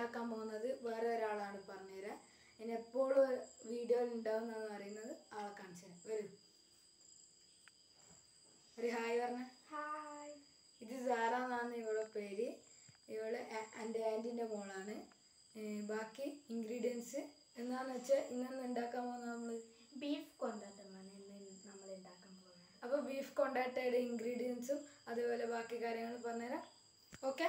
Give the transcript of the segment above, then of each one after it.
ഉണ്ടാക്കാൻ പോകുന്നത് വേറെ ഒരാളാണ് പറഞ്ഞുതരാം ഇനി എപ്പോഴും വീഡിയോയിൽ ഉണ്ടാവുന്നതെന്ന് പറയുന്നത് ആളെ കാണിച്ചു തരാം വരൂ ഒരു ഹായ് പറഞ്ഞ ഹായ് ഇത് സാറ എന്നാണ് ഇവളുടെ പേര് ഇവള് ആ- എൻ്റെ ആൻറ്റിൻ്റെ മോളാണ് ഏ, ബാക്കി ഇൻഗ്രീഡിയൻസ് എന്താണെന്ന് വെച്ചാൽ ഇന്നെന്ന് ഉണ്ടാക്കാൻ പോകുന്നത് നമ്മൾ ബീഫ് കൊണ്ടാട്ടമാണ് ഇന്ന് നമ്മൾ ഉണ്ടാക്കാൻ പോകുന്നത് അപ്പോൾ ബീഫ് കൊണ്ടാട്ടയുടെ ഇൻഗ്രീഡിയൻസും അതേപോലെ ബാക്കി കാര്യങ്ങൾ പറഞ്ഞുതരാം ഓക്കെ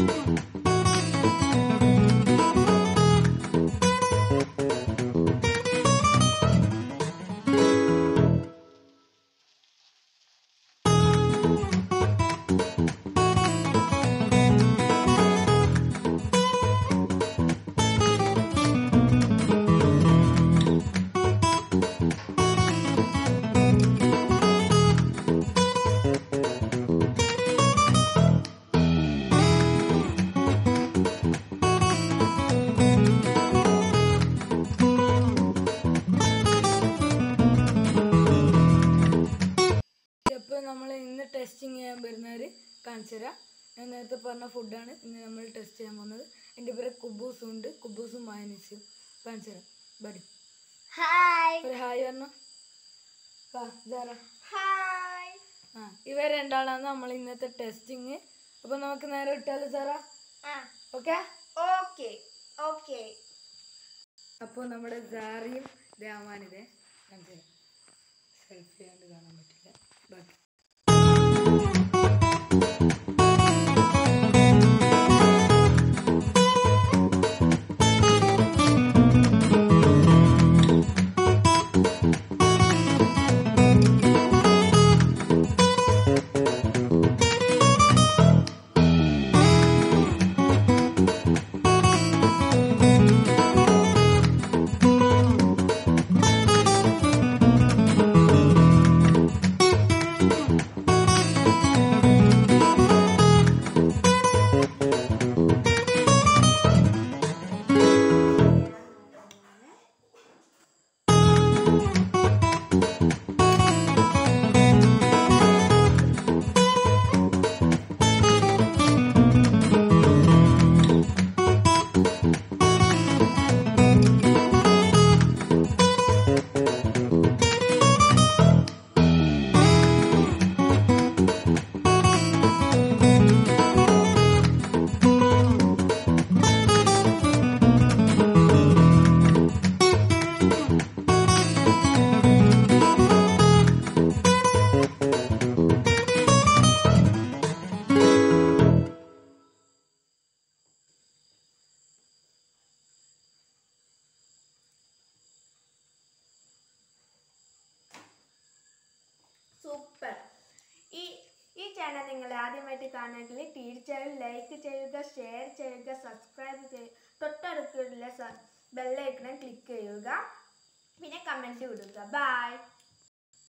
ഇപ്പോൾ നമ്മൾ ഇന്ന് ടെസ്റ്റിംഗ് ചെയ്യാൻ വരുന്നവർ കാണിച്ചു തരാം ഞാൻ നേരത്തെ പറഞ്ഞ ഫുഡാണ് ഇന്ന് നമ്മൾ ടെസ്റ്റ് ചെയ്യാൻ പോകുന്നത് എൻ്റെ പേര് കുബൂസും ഉണ്ട് കുബൂസും മയനീസും കാണിച്ചു തരാം ബടി ഹായ് ഒരു ഹായ് പറഞ്ഞു വാ ജാറ ഹായ് ആ ഇവർ രണ്ടാളാണ് നമ്മൾ ഇന്നത്തെ ടെസ്റ്റിങ് അപ്പോൾ നമുക്ക് നേരെ വിട്ടാലോ സാറാ ആ ഓക്കെ ഓക്കെ ഓക്കെ അപ്പോൾ നമ്മുടെ ജാറിയും രാമാനിതേ കാണിച്ചു തരാം സെൽഫി ആണ്ട് കാണാൻ പറ്റില്ല ബാക്കി സൂപ്പർ ഈ ഈ ചാനൽ നിങ്ങൾ ആദ്യമായിട്ട് കാണുമെങ്കിൽ തീർച്ചയായും ലൈക്ക് ചെയ്യുക ഷെയർ ചെയ്യുക സബ്സ്ക്രൈബ് ചെയ്യുക തൊട്ടടുത്തുള്ള ബെല്ലൈക്കണം ക്ലിക്ക് ചെയ്യുക പിന്നെ കമൻറ്റ് വിടുക ബൈ